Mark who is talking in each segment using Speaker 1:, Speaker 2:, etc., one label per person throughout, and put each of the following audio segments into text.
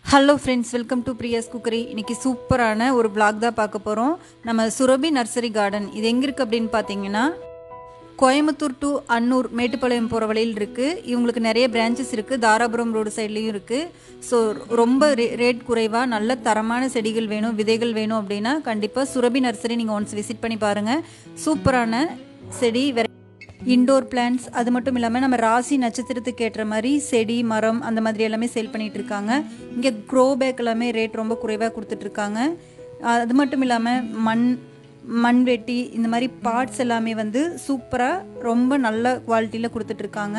Speaker 1: hello friends welcome to Priya's cookery இன்னைக்கு சூப்பரான ஒரு vlog தான் பார்க்க போகிறோம் நம்ம சுரபி நர்சரி கார்டன் இது எங்கே இருக்குது அப்படின்னு பார்த்தீங்கன்னா கோயம்புத்தூர் டு அன்னூர் மேட்டுப்பாளையம் போகிற வழியில் இருக்குது இவங்களுக்கு நிறைய பிரான்ச்சஸ் இருக்குது தாராபுரம் ரோடு சைட்லேயும் இருக்குது ஸோ ரொம்ப ரே ரேட் குறைவாக நல்ல தரமான செடிகள் வேணும் விதைகள் வேணும் அப்படின்னா கண்டிப்பாக சுரபி நர்சரி நீங்கள் ஒன்ஸ் விசிட் பண்ணி பாருங்கள் சூப்பரான செடி வெரை இண்டோர் பிளான்ட்ஸ் அது மட்டும் இல்லாமல் நம்ம ராசி நட்சத்திரத்துக்கு ஏற்ற மாதிரி செடி மரம் அந்த மாதிரி எல்லாமே சேல் பண்ணிட்டு இருக்காங்க இங்கே க்ரோ பேக் எல்லாமே ரேட் ரொம்ப குறைவாக கொடுத்துட்ருக்காங்க அது மட்டும் இல்லாமல் மண் மண்வெட்டி இந்த மாதிரி பார்ட்ஸ் எல்லாமே வந்து சூப்பராக ரொம்ப நல்ல குவாலிட்டியில் கொடுத்துட்ருக்காங்க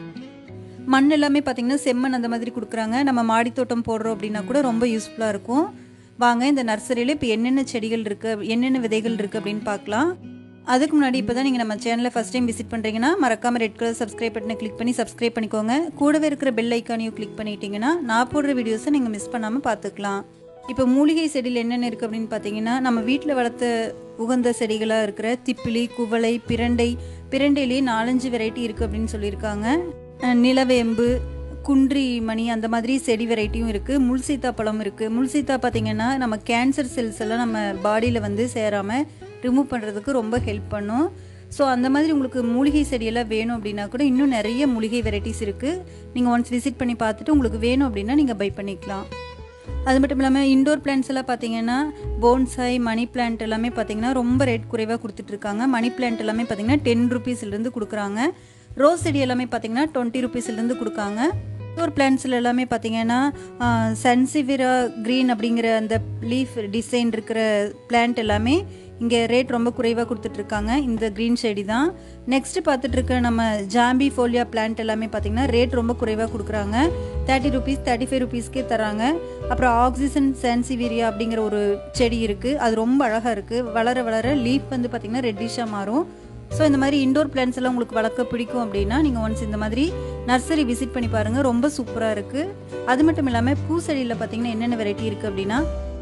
Speaker 1: மண் எல்லாமே பார்த்திங்கன்னா செம்மண் அந்த மாதிரி கொடுக்குறாங்க நம்ம மாடித்தோட்டம் போடுறோம் அப்படின்னா கூட ரொம்ப யூஸ்ஃபுல்லாக இருக்கும் வாங்க இந்த நர்சரியில் இப்போ என்னென்ன செடிகள் இருக்குது என்னென்ன விதைகள் இருக்குது அப்படின்னு பார்க்கலாம் அதுக்கு முன்னாடி இப்போ தான் நீங்கள் நம்ம சேனலை ஃபஸ்ட் டைம் விசிட் பண்ணுறீங்கன்னா மறக்காமல் ரெட் கலர் சப்ஸ்கிரைப் பட்டனை கிளிக் பண்ணி சப்ஸ்கிரைப் பண்ணிக்கோங்க கூடவே இருக்கிற பெல் ஐக்கானையும் கிளிக் பண்ணிட்டீங்கன்னா நான் போடுற வீடியோஸை நீங்கள் மிஸ் பண்ணாமல் பார்த்துக்கலாம் இப்போ மூலிகை செடியில் என்னென்ன இருக்குது அப்படின்னு பார்த்தீங்கன்னா நம்ம வீட்டில் வளர்த்த உகந்த செடிகளாக இருக்கிற திப்பிலி குவளை பிரண்டை பிரண்டையிலேயே நாலஞ்சு வெரைட்டி இருக்குது அப்படின்னு சொல்லியிருக்காங்க அஹ் நிலவேம்பு குன்றி மணி அந்த மாதிரி செடி வெரைட்டியும் இருக்குது முள் சீத்தாப்பழம் இருக்குது முள் சீத்தா பார்த்திங்கன்னா நம்ம கேன்சர் செல்ஸ் எல்லாம் நம்ம பாடியில் வந்து சேராமல் ரிமூவ் பண்ணுறதுக்கு ரொம்ப ஹெல்ப் பண்ணும் ஸோ அந்த மாதிரி உங்களுக்கு மூலிகை செடியெல்லாம் வேணும் அப்படின்னா கூட இன்னும் நிறைய மூலிகை வெரைட்டிஸ் இருக்குது நீங்கள் ஒன்ஸ் விசிட் பண்ணி பார்த்துட்டு உங்களுக்கு வேணும் அப்படின்னா நீங்கள் பை பண்ணிக்கலாம் அது மட்டும் இல்லாமல் இண்டோர் பிளான்ட்ஸ் எல்லாம் பார்த்தீங்கன்னா போன்சாய் மணி பிளான்ட் எல்லாமே பார்த்தீங்கன்னா ரொம்ப ரேட் குறைவாக கொடுத்துட்ருக்காங்க மணி பிளான்ட் எல்லாமே பார்த்தீங்கன்னா டென் ருபீஸ்லேருந்து கொடுக்குறாங்க ரோஸ் செடி எல்லாமே பார்த்தீங்கன்னா டுவெண்ட்டி ருபீஸ்லேருந்து கொடுக்காங்க இண்டோர் பிளான்ட்ஸில் எல்லாமே பார்த்தீங்கன்னா சன்சிவிரா க்ரீன் அப்படிங்கிற அந்த லீஃப் டிசைன் இருக்கிற பிளான்ட் எல்லாமே இங்கே ரேட் ரொம்ப குறைவாக கொடுத்துட்ருக்காங்க இந்த க்ரீன் செடி தான் நெக்ஸ்ட் பார்த்துட்டு இருக்க நம்ம ஜாம்பி ஃபோலியா பிளான்ட் எல்லாமே பார்த்தீங்கன்னா ரேட் ரொம்ப குறைவாக கொடுக்குறாங்க தேர்ட்டி ருபீஸ் தேர்ட்டி ஃபைவ் ருபீஸ்க்கே தராங்க அப்புறம் ஆக்சிஜன் சான்சிவீரியா அப்படிங்கிற ஒரு செடி இருக்குது அது ரொம்ப அழகாக இருக்குது வளர வளர லீஃப் வந்து பார்த்திங்கன்னா ரெட்டிஷாக மாறும் ஸோ இந்த மாதிரி இண்டோர் பிளான்ஸ் எல்லாம் உங்களுக்கு வளர்க்க பிடிக்கும் அப்படின்னா நீங்கள் ஒன்ஸ் இந்த மாதிரி நர்சரி விசிட் பண்ணி பாருங்கள் ரொம்ப சூப்பராக இருக்குது அது மட்டும் இல்லாமல் பூசெடியில் பார்த்தீங்கன்னா என்னென்ன வெரைட்டி இருக்குது அப்படின்னா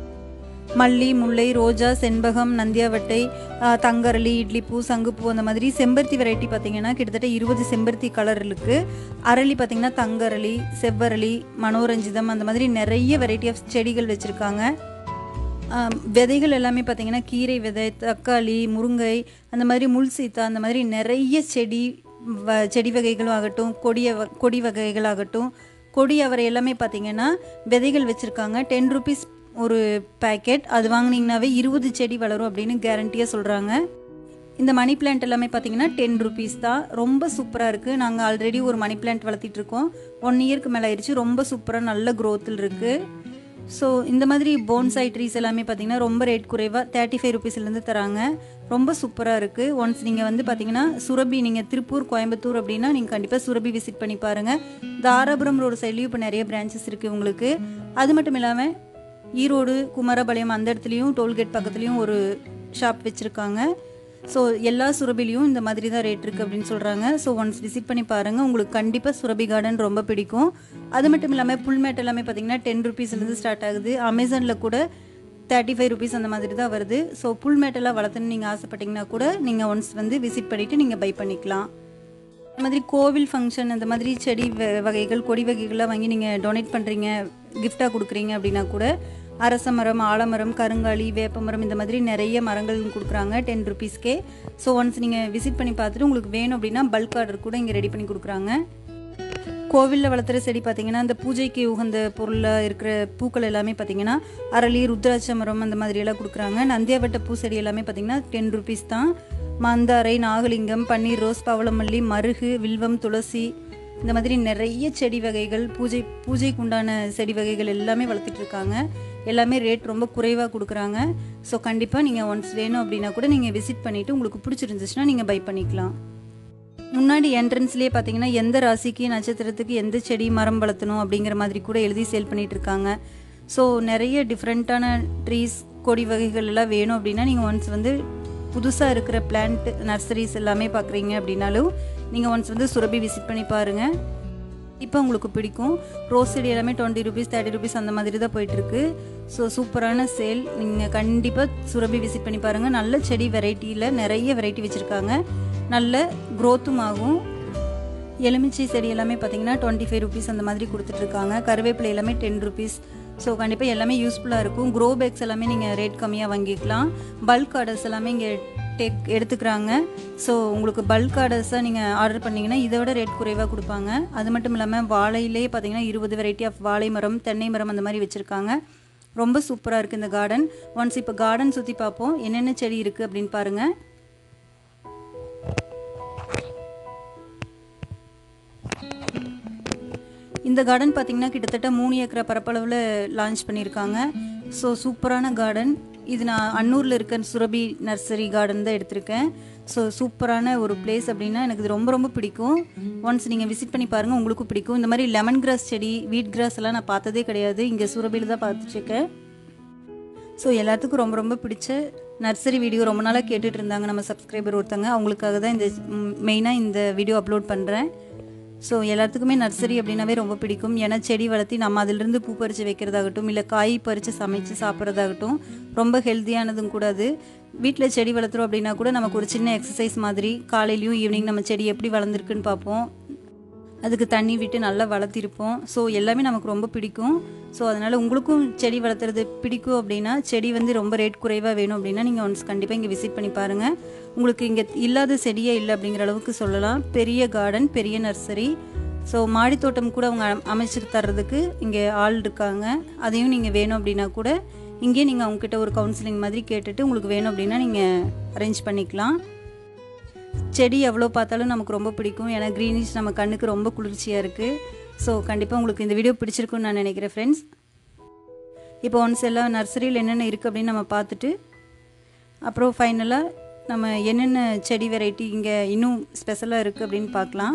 Speaker 1: மல்லி முல்லை ரோஜா செண்பகம் நந்தியாவட்டை தங்கரளி இட்லி பூ சங்குப்பூ அந்த மாதிரி செம்பருத்தி வெரைட்டி பார்த்தீங்கன்னா கிட்டத்தட்ட இருபது செம்பருத்தி கலர் இருக்குது அரளி பார்த்தீங்கன்னா தங்கரளி செவ்வரளி மனோரஞ்சிதம் அந்த மாதிரி நிறைய வெரைட்டி ஆஃப் செடிகள் வச்சுருக்காங்க விதைகள் எல்லாமே பார்த்தீங்கன்னா கீரை விதை தக்காளி முருங்கை அந்த மாதிரி முள் சீத்தா அந்த மாதிரி நிறைய செடி வ செடி வகைகளும் ஆகட்டும் கொடிய வ கொடி வகைகள் ஆகட்டும் கொடி அவரை எல்லாமே பார்த்தீங்கன்னா விதைகள் வச்சுருக்காங்க டென் ருபீஸ் ஒரு பேக்கெட் அது வாங்கினீங்கனாவே இருபது செடி வளரும் அப்படின்னு கேரண்டியாக சொல்கிறாங்க இந்த மணி பிளான்ட் எல்லாமே பார்த்தீங்கன்னா டென் ருபீஸ் தான் ரொம்ப சூப்பராக இருக்குது நாங்கள் ஆல்ரெடி ஒரு மணி பிளான்ட் வளர்த்திட்டு இருக்கோம் ஒன் இயர்க்கு மேலே ஆயிடுச்சு ரொம்ப சூப்பராக நல்ல க்ரோத்தில் இருக்குது ஸோ இந்த மாதிரி போன்சாய் ட்ரீஸ் எல்லாமே பார்த்தீங்கன்னா ரொம்ப ரேட் குறைவாக தேர்ட்டி ஃபைவ் ருபீஸ்லேருந்து தராங்க ரொம்ப சூப்பராக இருக்குது ஒன்ஸ் நீங்கள் வந்து பார்த்தீங்கன்னா சுரபி நீங்கள் திருப்பூர் கோயம்புத்தூர் அப்படின்னா நீங்கள் கண்டிப்பாக சுரபி விசிட் பண்ணி பாருங்கள் தாராபுரம் ரோடு சைட்லேயும் இப்போ நிறைய பிரான்ச்சஸ் இருக்குது உங்களுக்கு அது மட்டும் இல்லாமல் ஈரோடு குமாரபாளையம் அந்த இடத்துலையும் டோல்கேட் பக்கத்துலேயும் ஒரு ஷாப் வச்சுருக்காங்க ஸோ எல்லா சுரபிலையும் இந்த மாதிரி தான் ரேட் இருக்குது அப்படின்னு சொல்கிறாங்க ஸோ ஒன்ஸ் விசிட் பண்ணி பாருங்கள் உங்களுக்கு கண்டிப்பாக சுரபி கார்டன் ரொம்ப பிடிக்கும் அது மட்டும் இல்லாமல் புல்மேட் எல்லாமே பார்த்தீங்கன்னா டென் ருபீஸ்லேருந்து ஸ்டார்ட் ஆகுது அமேசானில் கூட தேர்ட்டி ஃபைவ் ருபீஸ் அந்த மாதிரி தான் வருது ஸோ புல்மேட்டெல்லாம் வளர்த்துன்னு நீங்கள் ஆசைப்பட்டீங்கன்னா கூட நீங்கள் ஒன்ஸ் வந்து விசிட் பண்ணிவிட்டு நீங்கள் பை பண்ணிக்கலாம் இந்த மாதிரி கோவில் ஃபங்க்ஷன் அந்த மாதிரி செடி வகைகள் கொடி வகைகள்லாம் வாங்கி நீங்கள் டொனேட் பண்ணுறீங்க கிஃப்டாக கொடுக்குறீங்க அப்படின்னா கூட அரச மரம் ஆலமரம் கருங்காலி வேப்பமரம் இந்த மாதிரி நிறைய மரங்கள் கொடுக்குறாங்க டென் ருபீஸ்க்கே ஸோ ஒன்ஸ் நீங்கள் விசிட் பண்ணி பார்த்துட்டு உங்களுக்கு வேணும் அப்படின்னா பல்க் ஆர்டர் கூட இங்கே ரெடி பண்ணி கொடுக்குறாங்க கோவிலில் வளர்த்துற செடி பார்த்தீங்கன்னா இந்த பூஜைக்கு உகந்த பொருளாக இருக்கிற பூக்கள் எல்லாமே பார்த்தீங்கன்னா அரளி ருத்ராட்ச மரம் அந்த மாதிரி எல்லாம் கொடுக்குறாங்க நந்தியாவட்ட பூசெடி எல்லாமே பார்த்தீங்கன்னா டென் ருபீஸ் தான் மந்தாரை நாகலிங்கம் பன்னீர் ரோஸ் பவளமல்லி மருகு வில்வம் துளசி இந்த மாதிரி நிறைய செடி வகைகள் பூஜை பூஜைக்கு உண்டான செடி வகைகள் எல்லாமே வளர்த்துட்டு இருக்காங்க எல்லாமே ரேட் ரொம்ப குறைவாக கொடுக்குறாங்க ஸோ கண்டிப்பாக நீங்கள் ஒன்ஸ் வேணும் அப்படின்னா கூட நீங்கள் விசிட் பண்ணிவிட்டு உங்களுக்கு பிடிச்சிருந்துச்சுன்னா நீங்கள் பை பண்ணிக்கலாம் முன்னாடி என்ட்ரன்ஸ்லேயே பார்த்தீங்கன்னா எந்த ராசிக்கு நட்சத்திரத்துக்கு எந்த செடி மரம் வளர்த்தணும் அப்படிங்கிற மாதிரி கூட எழுதி சேல் பண்ணிட்டு இருக்காங்க ஸோ நிறைய டிஃப்ரெண்ட்டான ட்ரீஸ் கொடி வகைகள் எல்லாம் வேணும் அப்படின்னா நீங்கள் ஒன்ஸ் வந்து புதுசாக இருக்கிற பிளான்ட் நர்சரிஸ் எல்லாமே பார்க்குறீங்க அப்படின்னாலும் நீங்கள் ஒன்ஸ் வந்து சுரபி விசிட் பண்ணி பாருங்கள் இப்போ உங்களுக்கு பிடிக்கும் ரோஸ் செடி எல்லாமே டுவெண்ட்டி ருபீஸ் தேர்ட்டி ருபீஸ் அந்த மாதிரி தான் போயிட்டுருக்கு ஸோ சூப்பரான சேல் நீங்கள் கண்டிப்பாக சுரபி விசிட் பண்ணி பாருங்கள் நல்ல செடி வெரைட்டியில் நிறைய வெரைட்டி வச்சுருக்காங்க நல்ல க்ரோத்தும் ஆகும் எலுமிச்சை செடி எல்லாமே பார்த்தீங்கன்னா டுவெண்ட்டி ஃபைவ் ருபீஸ் அந்த மாதிரி கொடுத்துட்ருக்காங்க கருவேப்பிலை எல்லாமே டென் ருபீஸ் ஸோ கண்டிப்பாக எல்லாமே யூஸ்ஃபுல்லாக இருக்கும் க்ரோ பேக்ஸ் எல்லாமே நீங்கள் ரேட் கம்மியாக வாங்கிக்கலாம் பல்க் ஆர்டர்ஸ் எல்லாமே இங்கே டேக் எடுத்துக்கிறாங்க ஸோ உங்களுக்கு பல்க் ஆர்டர்ஸாக நீங்கள் ஆர்டர் பண்ணிங்கன்னா இதை விட ரேட் குறைவாக கொடுப்பாங்க அது மட்டும் இல்லாமல் வாழையிலே பார்த்தீங்கன்னா இருபது வெரைட்டி ஆஃப் வாழை மரம் தென்னை மரம் அந்த மாதிரி வச்சுருக்காங்க ரொம்ப சூப்பராக இருக்குது இந்த கார்டன் ஒன்ஸ் இப்போ கார்டன் சுற்றி பார்ப்போம் என்னென்ன செடி இருக்குது அப்படின்னு பாருங்கள் இந்த கார்டன் பார்த்தீங்கன்னா கிட்டத்தட்ட மூணு ஏக்கரை பரப்பளவில் லான்ச் பண்ணியிருக்காங்க ஸோ சூப்பரான கார்டன் இது நான் அன்னூரில் இருக்க சுரபி நர்சரி கார்டன் தான் எடுத்திருக்கேன் ஸோ சூப்பரான ஒரு பிளேஸ் அப்படின்னா எனக்கு இது ரொம்ப ரொம்ப பிடிக்கும் ஒன்ஸ் நீங்கள் விசிட் பண்ணி பாருங்கள் உங்களுக்கும் பிடிக்கும் இந்த மாதிரி லெமன் கிராஸ் செடி வீட் கிராஸ் எல்லாம் நான் பார்த்ததே கிடையாது இங்கே சுரபியில் தான் பார்த்துட்ருக்கேன் ஸோ எல்லாத்துக்கும் ரொம்ப ரொம்ப பிடிச்ச நர்சரி வீடியோ ரொம்ப நாளாக கேட்டுட்டு இருந்தாங்க நம்ம சப்ஸ்கிரைபர் ஒருத்தங்க அவங்களுக்காக தான் இந்த மெயினாக இந்த வீடியோ அப்லோட் பண்ணுறேன் ஸோ எல்லாத்துக்குமே நர்சரி அப்படின்னாவே ரொம்ப பிடிக்கும் ஏன்னா செடி வளர்த்தி நம்ம அதிலிருந்து பூ பறித்து வைக்கிறதாகட்டும் இல்லை காய் பறித்து சமைச்சு சாப்பிட்றதாகட்டும் ரொம்ப ஹெல்த்தியானதும் கூட அது வீட்டில் செடி வளர்த்துறோம் அப்படின்னா கூட நமக்கு ஒரு சின்ன எக்ஸசைஸ் மாதிரி காலையிலையும் ஈவினிங் நம்ம செடி எப்படி வளர்ந்துருக்குன்னு பார்ப்போம் அதுக்கு தண்ணி விட்டு நல்லா வளர்த்திருப்போம் ஸோ எல்லாமே நமக்கு ரொம்ப பிடிக்கும் ஸோ அதனால் உங்களுக்கும் செடி வளர்த்துறது பிடிக்கும் அப்படின்னா செடி வந்து ரொம்ப ரேட் குறைவாக வேணும் அப்படின்னா நீங்கள் ஒன்ஸ் கண்டிப்பாக இங்கே விசிட் பண்ணி பாருங்கள் உங்களுக்கு இங்கே இல்லாத செடியே இல்லை அப்படிங்கிற அளவுக்கு சொல்லலாம் பெரிய கார்டன் பெரிய நர்சரி ஸோ மாடித்தோட்டம் கூட அவங்க அமைச்சு தர்றதுக்கு இங்கே ஆள் இருக்காங்க அதையும் நீங்கள் வேணும் அப்படின்னா கூட இங்கேயே நீங்கள் அவங்கக்கிட்ட ஒரு கவுன்சிலிங் மாதிரி கேட்டுட்டு உங்களுக்கு வேணும் அப்படின்னா நீங்கள் அரேஞ்ச் பண்ணிக்கலாம் செடி எவ்வளோ பார்த்தாலும் நமக்கு ரொம்ப பிடிக்கும் ஏன்னா க்ரீனிஷ் நம்ம கண்ணுக்கு ரொம்ப குளிர்ச்சியாக இருக்குது ஸோ கண்டிப்பாக உங்களுக்கு இந்த வீடியோ பிடிச்சிருக்குன்னு நான் நினைக்கிறேன் ஃப்ரெண்ட்ஸ் இப்போ ஒன்ஸ் எல்லாம் நர்சரியில் என்னென்ன இருக்குது அப்படின்னு நம்ம பார்த்துட்டு அப்புறம் ஃபைனலாக நம்ம என்னென்ன செடி வெரைட்டி இங்கே இன்னும் ஸ்பெஷலாக இருக்குது அப்படின்னு பார்க்கலாம்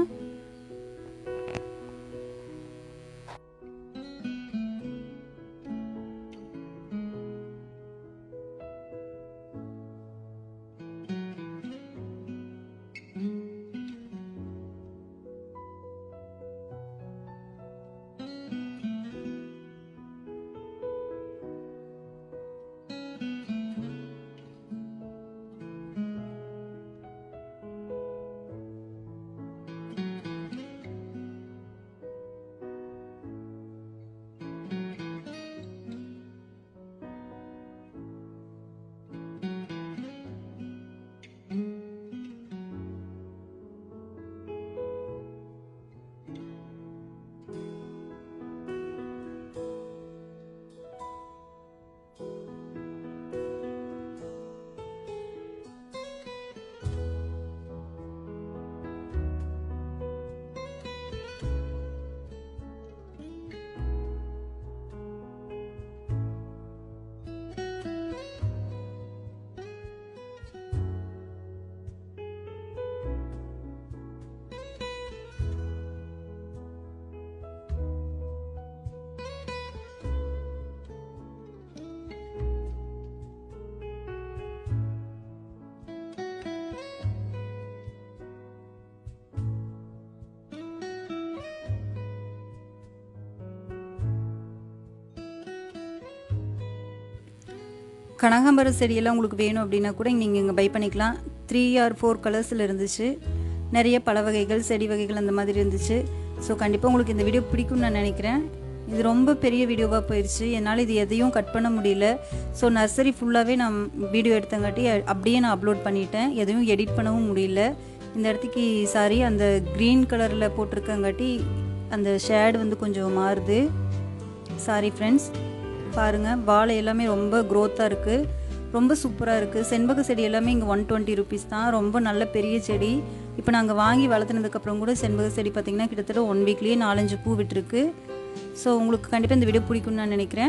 Speaker 1: கனகாம்பர செடியெல்லாம் உங்களுக்கு வேணும் அப்படின்னா கூட நீங்கள் இங்கே பை பண்ணிக்கலாம் த்ரீ ஆர் ஃபோர் கலர்ஸில் இருந்துச்சு நிறைய பல வகைகள் செடி வகைகள் அந்த மாதிரி இருந்துச்சு ஸோ கண்டிப்பாக உங்களுக்கு இந்த வீடியோ பிடிக்கும்னு நான் நினைக்கிறேன் இது ரொம்ப பெரிய வீடியோவாக போயிடுச்சு என்னால் இது எதையும் கட் பண்ண முடியல ஸோ நர்சரி ஃபுல்லாகவே நான் வீடியோ எடுத்தங்காட்டி அப்படியே நான் அப்லோட் பண்ணிட்டேன் எதையும் எடிட் பண்ணவும் முடியல இந்த இடத்துக்கு சாரி அந்த க்ரீன் கலரில் போட்டிருக்கங்காட்டி அந்த ஷேடு வந்து கொஞ்சம் மாறுது சாரி ஃப்ரெண்ட்ஸ் பாருங்கள் வாழை எல்லாமே ரொம்ப க்ரோத்தாக இருக்குது ரொம்ப சூப்பராக இருக்குது செண்பக செடி எல்லாமே இங்கே ஒன் டுவெண்ட்டி ருபீஸ் தான் ரொம்ப நல்ல பெரிய செடி இப்போ நாங்கள் வாங்கி வளர்த்துனதுக்கப்புறம் கூட செண்பக செடி பார்த்திங்கன்னா கிட்டத்தட்ட ஒன் வீக்லேயே நாலஞ்சு பூ விட்டுருக்கு ஸோ உங்களுக்கு கண்டிப்பாக இந்த வீடியோ பிடிக்கும்னு நான் நினைக்கிறேன்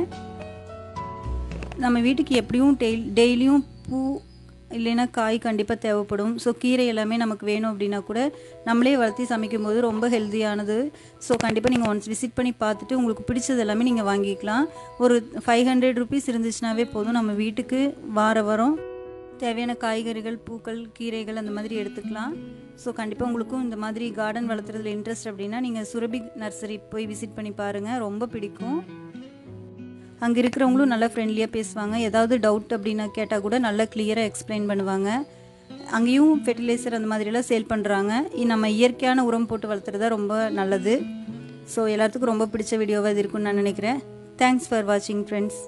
Speaker 1: நம்ம வீட்டுக்கு எப்படியும் டெய் டெய்லியும் பூ இல்லைன்னா காய் கண்டிப்பாக தேவைப்படும் ஸோ கீரை எல்லாமே நமக்கு வேணும் அப்படின்னா கூட நம்மளே வளர்த்தி சமைக்கும் போது ரொம்ப ஹெல்த்தியானது ஸோ கண்டிப்பாக நீங்கள் ஒன்ஸ் விசிட் பண்ணி பார்த்துட்டு உங்களுக்கு பிடிச்சது எல்லாமே நீங்கள் வாங்கிக்கலாம் ஒரு ஃபைவ் ஹண்ட்ரட் ருபீஸ் இருந்துச்சுனாவே போதும் நம்ம வீட்டுக்கு வார வாரம் தேவையான காய்கறிகள் பூக்கள் கீரைகள் அந்த மாதிரி எடுத்துக்கலாம் ஸோ கண்டிப்பாக உங்களுக்கும் இந்த மாதிரி கார்டன் வளர்த்துறதுல இன்ட்ரெஸ்ட் அப்படின்னா நீங்கள் சுரபி நர்சரி போய் விசிட் பண்ணி பாருங்கள் ரொம்ப பிடிக்கும் அங்கே இருக்கிறவங்களும் நல்லா ஃப்ரெண்ட்லியாக பேசுவாங்க ஏதாவது டவுட் அப்படின்னா கேட்டால் கூட நல்லா கிளியராக எக்ஸ்பிளைன் பண்ணுவாங்க அங்கேயும் ஃபெர்டிலைசர் அந்த மாதிரிலாம் சேல் பண்ணுறாங்க நம்ம இயற்கையான உரம் போட்டு வளர்த்துறது தான் ரொம்ப நல்லது ஸோ எல்லாத்துக்கும் ரொம்ப பிடிச்ச வீடியோவாக இது இருக்குன்னு நான் நினைக்கிறேன் தேங்க்ஸ் ஃபார் வாட்சிங் ஃப்ரெண்ட்ஸ்